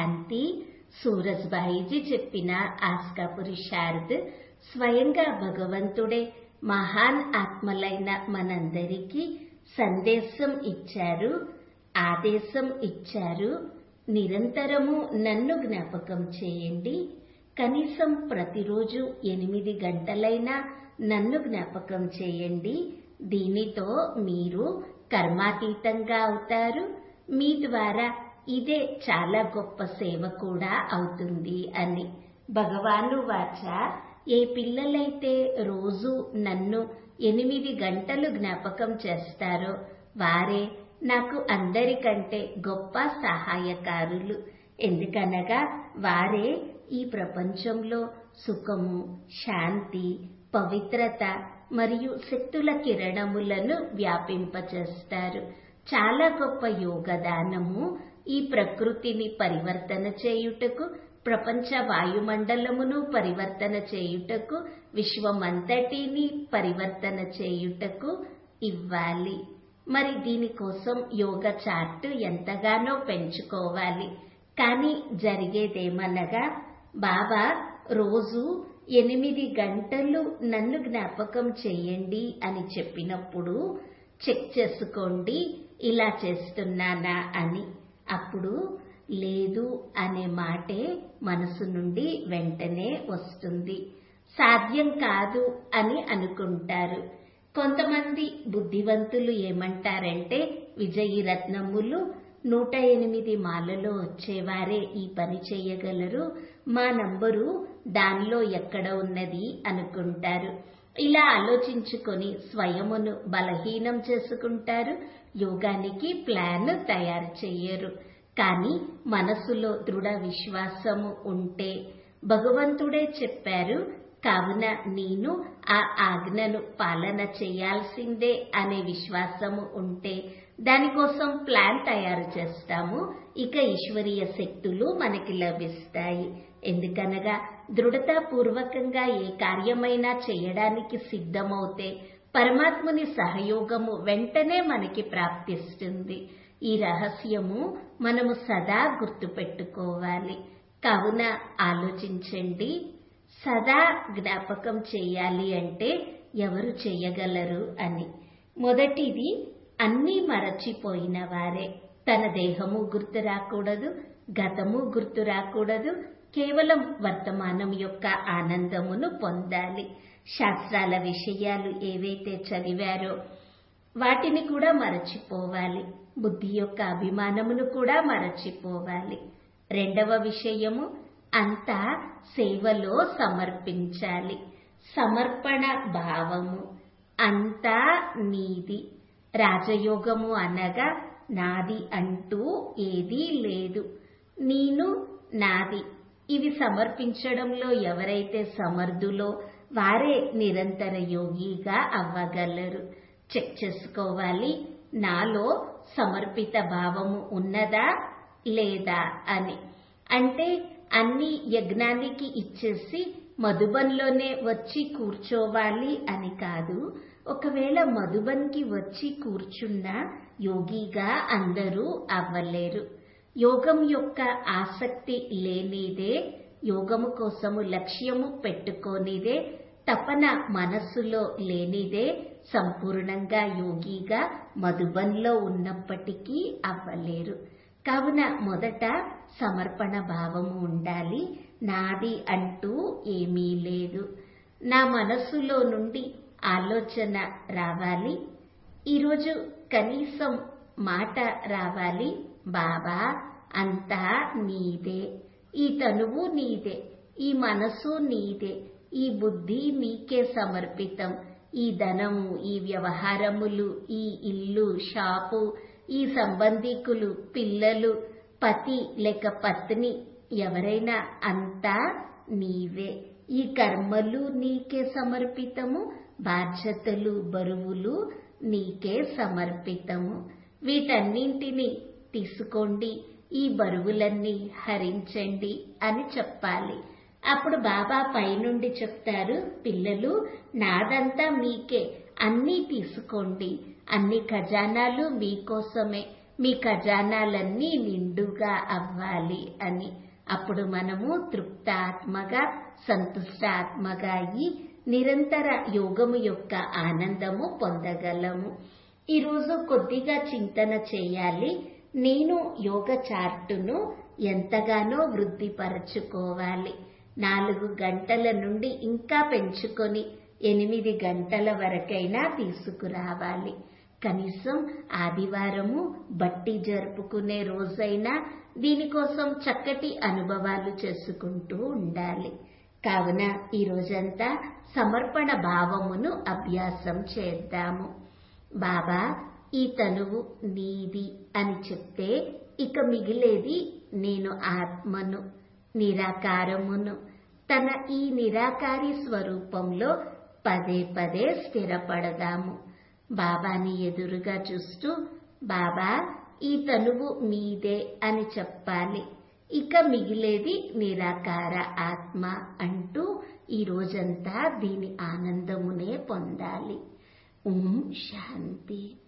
శాంతి సూరజ్బాయిజీ చెప్పిన ఆస్కా పురుషార్థ్ స్వయంగా భగవంతుడే మహాన్ ఆత్మలైన మనందరికీ సందేశం ఇచ్చారు ఆదేశం ఇచ్చారు నిరంతరము నన్ను జ్ఞాపకం చేయండి కనీసం ప్రతిరోజు ఎనిమిది గంటలైనా నన్ను జ్ఞాపకం చేయండి దీనితో మీరు కర్మాతీతంగా అవుతారు మీ ద్వారా ఇదే చాలా గొప్ప సేవ కూడా అవుతుంది అని భగవాను వాచ ఏ పిల్లలైతే రోజు నన్ను ఎనిమిది గంటలు జ్ఞాపకం చేస్తారో వారే నాకు అందరికంటే గొప్ప సహాయకారులు ఎందుకనగా వారే ఈ ప్రపంచంలో సుఖము శాంతి పవిత్రత మరియు శక్తుల కిరణములను వ్యాపింపచేస్తారు చాలా గొప్ప యోగదానము ఈ ప్రకృతిని పరివర్తన చేయుటకు ప్రపంచ వాయుమండలమును పరివర్తన చేయుటకు విశ్వమంతటిని పరివర్తన చేయుటకు ఇవ్వాలి మరి దీనికోసం యోగ చార్ట్ ఎంతగానో పెంచుకోవాలి కానీ జరిగేదేమనగా బాబా రోజు ఎనిమిది గంటలు నన్ను జ్ఞాపకం చేయండి అని చెప్పినప్పుడు చెక్ చేసుకోండి ఇలా చేస్తున్నానా అని అప్పుడు లేదు అనే మాటే మనసు నుండి వెంటనే వస్తుంది సాధ్యం కాదు అని అనుకుంటారు కొంతమంది బుద్ధివంతులు ఏమంటారంటే విజయీ రత్నములు నూట ఎనిమిది మాలలో వచ్చేవారే ఈ పని చేయగలరు మా నంబరు దానిలో ఎక్కడ ఉన్నది అనుకుంటారు ఇలా ఆలోచించుకొని స్వయమును బలహీనం చేసుకుంటారు యోగానికి ప్లాన్ తయారు చెయ్యరు కానీ మనసులో దృఢ విశ్వాసము ఉంటే భగవంతుడే చెప్పారు కావున నేను ఆ ఆజ్ఞను పాలన చేయాల్సిందే అనే విశ్వాసము ఉంటే దానికోసం ప్లాన్ తయారు చేస్తాము ఇక ఈశ్వరీయ శక్తులు మనకి లభిస్తాయి ఎందుకనగా దృఢతాపూర్వకంగా ఏ కార్యమైనా చేయడానికి సిద్ధమవుతే పరమాత్ముని సహయోగము వెంటనే మనకి ప్రాప్తిస్తుంది ఈ రహస్యము మనము సదా గుర్తుపెట్టుకోవాలి కావున ఆలోచించండి సదా జ్ఞాపకం చేయాలి అంటే ఎవరు చేయగలరు అని మొదటిది అన్నీ మరచిపోయిన వారే తన దేహము గుర్తు రాకూడదు గతము గుర్తు రాకూడదు కేవలం వర్తమానం యొక్క ఆనందమును పొందాలి శాస్త్రాల విషయాలు ఏవైతే చదివారో వాటిని కూడా మరచిపోవాలి బుద్ధి యొక్క అభిమానమును కూడా మరచిపోవాలి రెండవ విషయము అంతా సేవలో సమర్పించాలి సమర్పణ భావము అంతా నీది రాజయోగము అనగా నాది అంటూ ఏదీ లేదు నేను నాది ఇవి సమర్పించడంలో ఎవరైతే సమర్థులో వారే నిరంతర యోగిగా అవ్వగలరు చెక్ చేసుకోవాలి నాలో సమర్పిత భావము ఉన్నదా లేదా అని అంటే అన్ని యజ్ఞానికి ఇచ్చేసి మధుబన్లోనే వచ్చి కూర్చోవాలి అని కాదు ఒకవేళ మధుబన్కి వచ్చి కూర్చున్న యోగిగా అందరూ అవ్వలేరు యోగం యొక్క ఆసక్తి లేనిదే యోగము కోసము లక్ష్యము పెట్టుకోనిదే తపన మనస్సులో లేనిదే సంపూర్ణంగా యోగిగా మధుబన్లో ఉన్నప్పటికీ అవ్వలేరు కావున మొదట సమర్పణ భావము ఉండాలి నాది అంటూ ఏమీ లేదు నా మనస్సులో నుండి ఆలోచన రావాలి ఈరోజు కనీసం మాట రావాలి బాబా అంతా నీదే ఈ తనువు నీదే ఈ మనసు నీదే ఈ బుద్ధి నీకే సమర్పితం ఈ ధనము ఈ వ్యవహారములు ఈ ఇల్లు షాపు ఈ సంబంధికులు పిల్లలు పతి లేక పత్ని ఎవరైనా అంతా నీవే ఈ కర్మలు నీకే సమర్పితము బాధ్యతలు బరువులు నీకే సమర్పితము వీటన్నింటినీ తీసుకోండి ఈ బరువులన్నీ హరించండి అని చెప్పాలి అప్పుడు బాబా పైనుండి చెప్తారు పిల్లలు నాదంతా మీకే అన్నీ తీసుకోండి అన్ని ఖజానాలు మీకోసమే మీ ఖజానాలన్నీ నిండుగా అవ్వాలి అని అప్పుడు మనము తృప్తాత్మగా సంతుష్టాత్మగా అయి నిరంతర యోగము యొక్క ఆనందము పొందగలము ఈరోజు కొద్దిగా చింతన చేయాలి నేను యోగ చార్టును ఎంతగానో వృద్ధిపరచుకోవాలి నాలుగు గంటల నుండి ఇంకా పెంచుకొని ఎనిమిది గంటల వరకైనా తీసుకురావాలి కనీసం ఆదివారము బట్టి జరుపుకునే రోజైనా దీనికోసం చక్కటి అనుభవాలు చేసుకుంటూ ఉండాలి కావున ఈ రోజంతా సమర్పణ భావమును అభ్యాసం చేద్దాము బాబా ఈ తనువు నీది అని చెప్తే ఇక మిగిలేది నేను ఆత్మను నిరాకారమును తన ఈ నిరాకారి స్వరూపంలో పదే పదే స్థిరపడదాము బాబాని ఎదురుగా చూస్తూ బాబా ఈ తనువు మీదే అని చెప్పాలి ఇక మిగిలేది నిరాకార ఆత్మ అంటూ ఈ రోజంతా దీని ఆనందమునే పొందాలి ఓం శాంతి